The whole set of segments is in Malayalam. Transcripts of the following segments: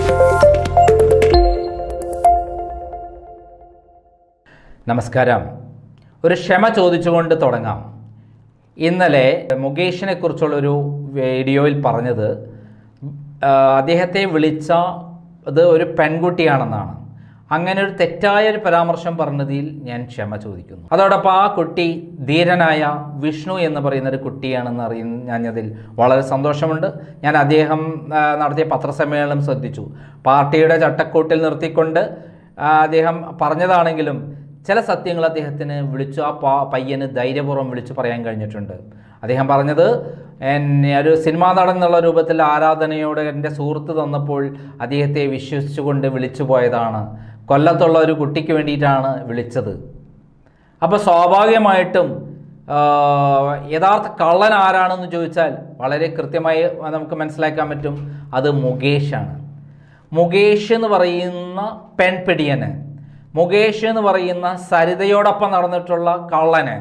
നമസ്കാരം ഒരു ക്ഷമ ചോദിച്ചുകൊണ്ട് തുടങ്ങാം ഇന്നലെ മുകേഷിനെ കുറിച്ചുള്ളൊരു വീഡിയോയിൽ പറഞ്ഞത് ആ, അദ്ദേഹത്തെ വിളിച്ച അത് ഒരു പെൺകുട്ടിയാണെന്നാണ് അങ്ങനെ ഒരു തെറ്റായ ഒരു പരാമർശം പറഞ്ഞതിൽ ഞാൻ ക്ഷമ ചോദിക്കുന്നു അതോടൊപ്പം ആ കുട്ടി ധീരനായ വിഷ്ണു എന്ന് പറയുന്ന ഒരു കുട്ടിയാണെന്ന് അറിയുന്നതിൽ വളരെ സന്തോഷമുണ്ട് ഞാൻ അദ്ദേഹം ആ, നടത്തിയ പത്രസമ്മേളനം ശ്രദ്ധിച്ചു പാർട്ടിയുടെ ചട്ടക്കൂട്ടിൽ നിർത്തിക്കൊണ്ട് ആ, അദ്ദേഹം പറഞ്ഞതാണെങ്കിലും ചില സത്യങ്ങൾ അദ്ദേഹത്തിന് വിളിച്ചു ആ പാ പയ്യന് ധൈര്യപൂർവ്വം വിളിച്ചു പറയാൻ കഴിഞ്ഞിട്ടുണ്ട് അദ്ദേഹം പറഞ്ഞത് എന്നെ ഒരു സിനിമാ നടൻ എന്നുള്ള രൂപത്തിൽ ആരാധനയോടെ എൻ്റെ സുഹൃത്ത് തന്നപ്പോൾ അദ്ദേഹത്തെ വിശ്വസിച്ചുകൊണ്ട് വിളിച്ചു പോയതാണ് കൊല്ലത്തുള്ള ഒരു കുട്ടിക്ക് വേണ്ടിയിട്ടാണ് വിളിച്ചത് അപ്പോൾ സ്വാഭാവികമായിട്ടും ആ, യഥാർത്ഥ കള്ളൻ ആരാണെന്ന് ചോദിച്ചാൽ വളരെ കൃത്യമായി നമുക്ക് മനസ്സിലാക്കാൻ പറ്റും അത് മുകേഷാണ് മുകേഷ് എന്ന് പറയുന്ന പെൺപിടിയന് മുകേഷ് എന്ന് പറയുന്ന സരിതയോടൊപ്പം നടന്നിട്ടുള്ള കള്ളന്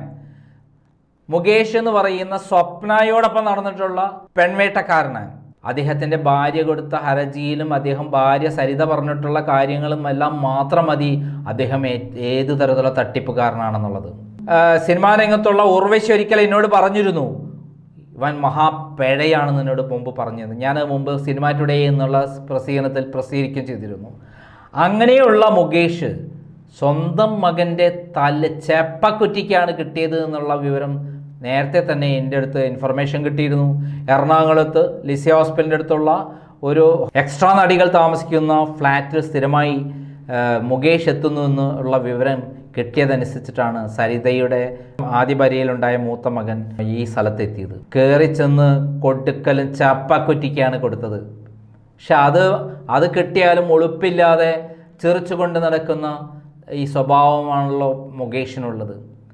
മുകേഷ് എന്ന് പറയുന്ന സ്വപ്നയോടൊപ്പം നടന്നിട്ടുള്ള പെൺവേട്ടക്കാരന് അദ്ദേഹത്തിൻ്റെ ഭാര്യ കൊടുത്ത ഹർജിയിലും അദ്ദേഹം ഭാര്യ സരിത പറഞ്ഞിട്ടുള്ള കാര്യങ്ങളും എല്ലാം മാത്രം മതി അദ്ദേഹം ഏ- ഏത് തരത്തിലുള്ള തട്ടിപ്പുകാരനാണെന്നുള്ളത് ആ, സിനിമാ രംഗത്തുള്ള ഉർവശി ഒരിക്കൽ എന്നോട് പറഞ്ഞിരുന്നു ഇവൻ മഹാപേഴയാണെന്ന് എന്നോട് മുമ്പ് പറഞ്ഞത് ഞാൻ മുമ്പ് സിനിമ ടുഡേ എന്നുള്ള പ്രസിദ്ധീകരണത്തിൽ പ്രസിദ്ധീകരിക്കുകയും ചെയ്തിരുന്നു അങ്ങനെയുള്ള മുകേഷ് സ്വന്തം മകൻ്റെ തല്ല് ചെപ്പക്കുറ്റിക്കാണ് കിട്ടിയത് എന്നുള്ള വിവരം നേരത്തെ തന്നെ എൻ്റെ അടുത്ത് ഇൻഫർമേഷൻ കിട്ടിയിരുന്നു എറണാകുളത്ത് ലിസി ഹോസ്പിറ്റലിൻ്റെ അടുത്തുള്ള ഒരു എക്സ്ട്രാ നടികൾ താമസിക്കുന്ന ഫ്ലാറ്റിൽ സ്ഥിരമായി ആ, മുകേഷ് എത്തുന്നു എന്നുള്ള വിവരം കിട്ടിയതനുസരിച്ചിട്ടാണ് സരിതയുടെ ആദ്യ ഭാര്യയിലുണ്ടായ മൂത്ത മകൻ ഈ സ്ഥലത്തെത്തിയത് കയറി ചെന്ന് കൊടുക്കലും ചപ്പക്കുറ്റിക്കാണ് കൊടുത്തത് പക്ഷെ അത് അത് കിട്ടിയാലും ഒളുപ്പില്ലാതെ ചിറിച്ചുകൊണ്ട് നടക്കുന്ന ഈ സ്വഭാവമാണല്ലോ മുകേഷിനുള്ളത്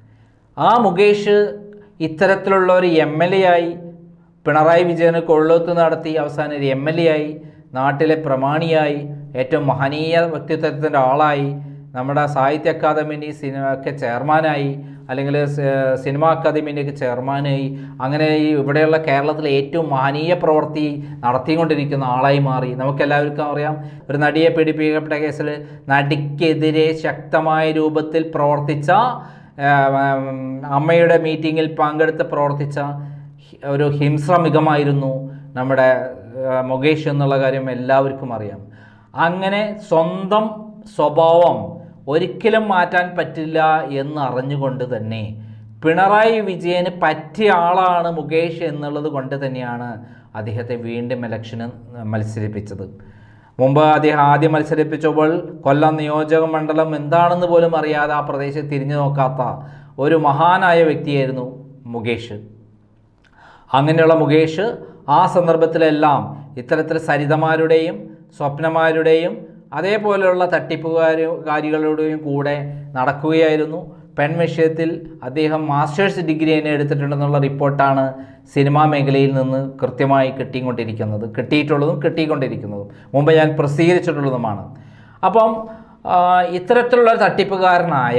ആ മുകേഷ് ഇത്തരത്തിലുള്ള ഒരു എം എൽ എ ആയി പിണറായി വിജയന് കൊള്ളത്ത് നടത്തി അവസാനം ഒരു എം എൽ എ ആയി നാട്ടിലെ പ്രമാണിയായി ഏറ്റവും മഹനീയ വ്യക്തിത്വത്തിൻ്റെ ആളായി നമ്മുടെ സാഹിത്യ അക്കാദമിൻ്റെ സിനിമയൊക്കെ ചെയർമാനായി അല്ലെങ്കിൽ സ- സിനിമാ അക്കാദമിൻ്റെയൊക്കെ ചെയർമാനായി അങ്ങനെ ഈ ഇവിടെയുള്ള കേരളത്തിലെ ഏറ്റവും മഹനീയ പ്രവൃത്തി നടത്തിക്കൊണ്ടിരിക്കുന്ന ആളായി മാറി നമുക്കെല്ലാവർക്കും അറിയാം ഒരു നടിയെ പീഡിപ്പിക്കപ്പെട്ട കേസിൽ നടിക്കെതിരെ ശക്തമായ രൂപത്തിൽ പ്രവർത്തിച്ച ആ, ഉം, അമ്മയുടെ മീറ്റിങ്ങിൽ പങ്കെടുത്ത് പ്രവർത്തിച്ച ഹി- ഒരു ഹിംസ്രമികമായിരുന്നു നമ്മുടെ ആ, മുകേഷ് എന്നുള്ള കാര്യം എല്ലാവർക്കും അറിയാം അങ്ങനെ സ്വന്തം സ്വഭാവം ഒരിക്കലും മാറ്റാൻ പറ്റില്ല എന്ന് അറിഞ്ഞുകൊണ്ട് തന്നെ പിണറായി വിജയന് പറ്റിയ ആളാണ് മുകേഷ് എന്നുള്ളത് കൊണ്ട് തന്നെയാണ് അദ്ദേഹത്തെ വീണ്ടും ഇലക്ഷന് മത്സരിപ്പിച്ചത് മുമ്പ് അദ്ദേഹം ആദ്യം മത്സരിപ്പിച്ചപ്പോൾ കൊല്ലം നിയോജക മണ്ഡലം എന്താണെന്ന് പോലും അറിയാതെ ആ പ്രദേശത്ത് തിരിഞ്ഞു നോക്കാത്ത ഒരു മഹാനായ വ്യക്തിയായിരുന്നു മുകേഷ് അങ്ങനെയുള്ള മുകേഷ് ആ സന്ദർഭത്തിലെല്ലാം ഇത്തരത്തിൽ സരിതമാരുടെയും സ്വപ്നമാരുടെയും അതേപോലെയുള്ള തട്ടിപ്പുകാരുകാരികളുടെയും കൂടെ നടക്കുകയായിരുന്നു പെൺ വിഷയത്തിൽ അദ്ദേഹം മാസ്റ്റേഴ്സ് ഡിഗ്രി തന്നെ എടുത്തിട്ടുണ്ടെന്നുള്ള റിപ്പോർട്ടാണ് സിനിമാ മേഖലയിൽ നിന്ന് കൃത്യമായി കിട്ടിക്കൊണ്ടിരിക്കുന്നത് കിട്ടിയിട്ടുള്ളതും കിട്ടിക്കൊണ്ടിരിക്കുന്നതും മുമ്പ് ഞാൻ പ്രസിദ്ധീകരിച്ചിട്ടുള്ളതുമാണ് അപ്പം ആ, ഇത്തരത്തിലുള്ള ഒരു തട്ടിപ്പുകാരനായ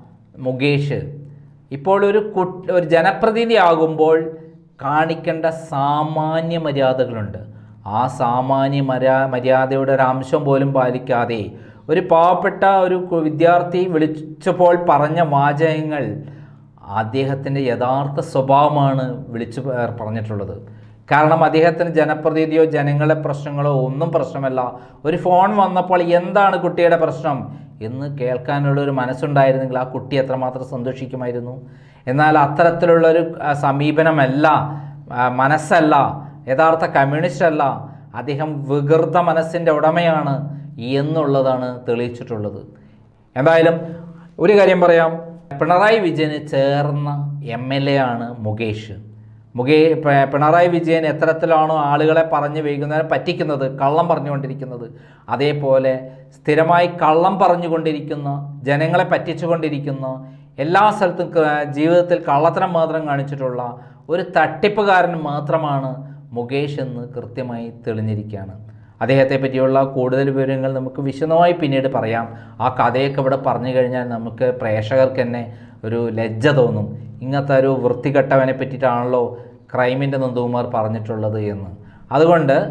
മുകേഷ് ഇപ്പോൾ ഒരു കുട്ട് ഒരു ജനപ്രതിനിധി ആകുമ്പോൾ കാണിക്കേണ്ട സാമാന്യ മര്യാദകളുണ്ട് ആ സാമാന്യ മര്യാ മര്യാദയുടെ ഒരു അംശം പോലും പാലിക്കാതെ ഒരു പാവപ്പെട്ട ഒരു കു- വിദ്യാർത്ഥി വിളിച്ചപ്പോൾ പറഞ്ഞ വാചകങ്ങൾ അദ്ദേഹത്തിൻ്റെ യഥാർത്ഥ സ്വഭാവമാണ് വിളിച്ചു പ- പറഞ്ഞിട്ടുള്ളത് കാരണം അദ്ദേഹത്തിന് ജനപ്രതിനിധിയോ ജനങ്ങളെ പ്രശ്നങ്ങളോ ഒന്നും പ്രശ്നമല്ല ഒരു ഫോൺ വന്നപ്പോൾ എന്താണ് കുട്ടിയുടെ പ്രശ്നം എന്ന് കേൾക്കാനുള്ള ഒരു മനസ്സുണ്ടായിരുന്നെങ്കിൽ ആ കുട്ടി എത്രമാത്രം സന്തോഷിക്കുമായിരുന്നു എന്നാൽ അത്തരത്തിലുള്ളൊരു ആ, സമീപനമല്ല ആ, മനസ്സല്ല യഥാർത്ഥ കമ്മ്യൂണിസ്റ്റ് അല്ല അദ്ദേഹം വികൃത മനസ്സിൻ്റെ ഉടമയാണ് എന്നുള്ളതാണ് തെളിയിച്ചിട്ടുള്ളത് എന്തായാലും ഒരു കാര്യം പറയാം പിണറായി വിജയന് ചേർന്ന എം എൽ എ ആണ് മുകേഷ് മുകേ പ- പിണറായി വിജയൻ എത്തരത്തിലാണോ ആളുകളെ പറഞ്ഞ് വൈകുന്നേരം പറ്റിക്കുന്നത് കള്ളം പറഞ്ഞുകൊണ്ടിരിക്കുന്നത് അതേപോലെ സ്ഥിരമായി കള്ളം പറഞ്ഞുകൊണ്ടിരിക്കുന്ന ജനങ്ങളെ പറ്റിച്ചുകൊണ്ടിരിക്കുന്ന എല്ലാ സ്ഥലത്തും ക- ജീവിതത്തിൽ കള്ളത്തരം മാത്രം കാണിച്ചിട്ടുള്ള ഒരു തട്ടിപ്പുകാരൻ മാത്രമാണ് മുകേഷ് എന്ന് കൃത്യമായി തെളിഞ്ഞിരിക്കുകയാണ് അദ്ദേഹത്തെ പറ്റിയുള്ള കൂടുതൽ വിവരങ്ങൾ നമുക്ക് വിശദമായി പിന്നീട് പറയാം ആ കഥയൊക്കെ ഇവിടെ പറഞ്ഞു കഴിഞ്ഞാൽ നമുക്ക് പ്രേക്ഷകർക്ക് തന്നെ ഒരു ലജ്ജ തോന്നും ഇങ്ങനത്തെ ഒരു വൃത്തികെട്ടവനെ പറ്റിയിട്ടാണല്ലോ ക്രൈമിൻ്റെ നന്ദകുമാർ പറഞ്ഞിട്ടുള്ളത് എന്ന് അതുകൊണ്ട്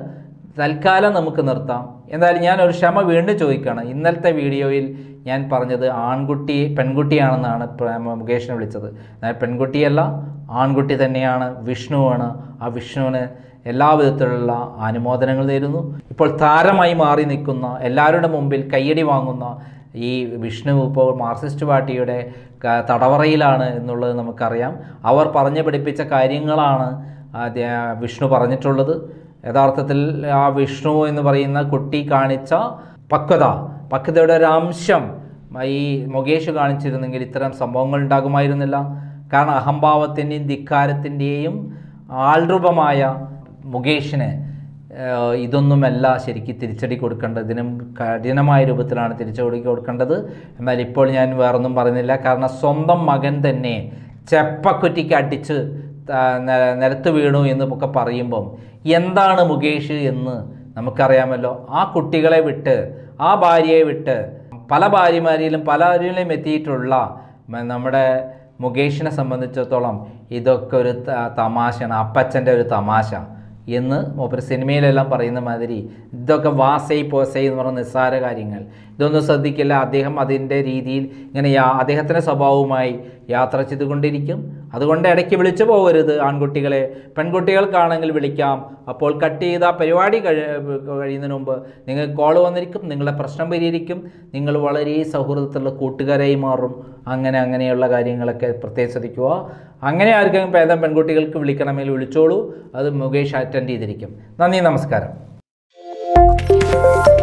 തൽക്കാലം നമുക്ക് നിർത്താം എന്തായാലും ഞാൻ ഒരു ക്ഷമ വീണ്ടും ചോദിക്കുകയാണ് ഇന്നലത്തെ വീഡിയോയിൽ ഞാൻ പറഞ്ഞത് ആൺകുട്ടി പെൺകുട്ടിയാണെന്നാണ് പ്ര- മുകേഷിനെ വിളിച്ചത് എന്നാൽ പെൺകുട്ടിയല്ല ആൺകുട്ടി തന്നെയാണ് വിഷ്ണുവാണ് ആ വിഷ്ണുവിന് എല്ലാ വിധത്തിലുള്ള അനുമോദനങ്ങൾ നേരുന്നു ഇപ്പോൾ താരമായി മാറി നിൽക്കുന്ന എല്ലാവരുടെ മുമ്പിൽ കയ്യടി വാങ്ങുന്ന ഈ വിഷ്ണു ഇപ്പോൾ മാർക്സിസ്റ്റ് പാർട്ടിയുടെ ക- തടവറയിലാണ് എന്നുള്ളത് നമുക്കറിയാം അവർ പറഞ്ഞു പഠിപ്പിച്ച കാര്യങ്ങളാണ് ആദ്യ വിഷ്ണു പറഞ്ഞിട്ടുള്ളത് യഥാർത്ഥത്തിൽ ആ വിഷ്ണു എന്ന് പറയുന്ന കുട്ടി കാണിച്ച പക്വത പക്വതയുടെ ഒരു അംശം ഈ മുകേഷ് കാണിച്ചിരുന്നെങ്കിൽ ഇത്തരം സംഭവങ്ങൾ ഉണ്ടാകുമായിരുന്നില്ല കാരണം അഹംഭാവത്തിൻ്റെയും ധിക്കാരത്തിൻ്റെയും ആൾരൂപമായ മുകേഷിന് ഏഹ് ഇതൊന്നുമല്ല ശരിക്കും തിരിച്ചടി കൊടുക്കേണ്ടത് ഇതിനും കഠിനമായ രൂപത്തിലാണ് തിരിച്ചടി കൊടുക്കേണ്ടത് എന്നാൽ ഇപ്പോൾ ഞാൻ വേറൊന്നും പറയുന്നില്ല കാരണം സ്വന്തം മകൻ തന്നെ ചെപ്പക്കുറ്റിക്ക് അടിച്ച് ത- ന- നിലത്ത് വീണു എന്നൊക്കെ പറയുമ്പം എന്താണ് മുകേഷ് എന്ന് നമുക്കറിയാമല്ലോ ആ കുട്ടികളെ വിട്ട് ആ ഭാര്യയെ വിട്ട് പല ഭാര്യമാരിലും പലരിലും എത്തിയിട്ടുള്ള മ- നമ്മുടെ മുകേഷിനെ സംബന്ധിച്ചിടത്തോളം ഇതൊക്കെ ഒരു ത- തമാശയാണ് അപ്പച്ചൻ്റെ ഒരു തമാശ എന്ന് മൂപ്പര് സിനിമയിലെല്ലാം പറയുന്ന മാതിരി ഇതൊക്കെ വാസൈ പോസൈ എന്ന് പറയുന്ന നിസ്സാര കാര്യങ്ങൾ ഇതൊന്നും ശ്രദ്ധിക്കില്ല അദ്ദേഹം അതിൻ്റെ രീതിയിൽ ഇങ്ങനെ യാ- അദ്ദേഹത്തിൻ്റെ സ്വഭാവവുമായി യാത്ര ചെയ്തുകൊണ്ടിരിക്കും അതുകൊണ്ട് ഇടയ്ക്ക് വിളിച്ചു പോകരുത് ആൺകുട്ടികളെ പെൺകുട്ടികൾക്കാണെങ്കിൽ വിളിക്കാം അപ്പോൾ കട്ട് ചെയ്ത പരിപാടി കഴി കഴിയുന്നതിന് മുമ്പ് നിങ്ങൾക്ക് കോൾ വന്നിരിക്കും നിങ്ങളുടെ പ്രശ്നം പരിഹരിക്കും നിങ്ങൾ വളരെ സൗഹൃദത്തിലുള്ള കൂട്ടുകാരായി മാറും അങ്ങനെ അങ്ങനെയുള്ള കാര്യങ്ങളൊക്കെ പ്രത്യേകം ശ്രദ്ധിക്കുക അങ്ങനെ ആർക്കെങ്കിലും ഭേദം പെൺകുട്ടികൾക്ക് വിളിക്കണമെങ്കിൽ വിളിച്ചോളൂ അത് മുകേഷ് അറ്റൻഡ് ചെയ്തിരിക്കും നന്ദി നമസ്കാരം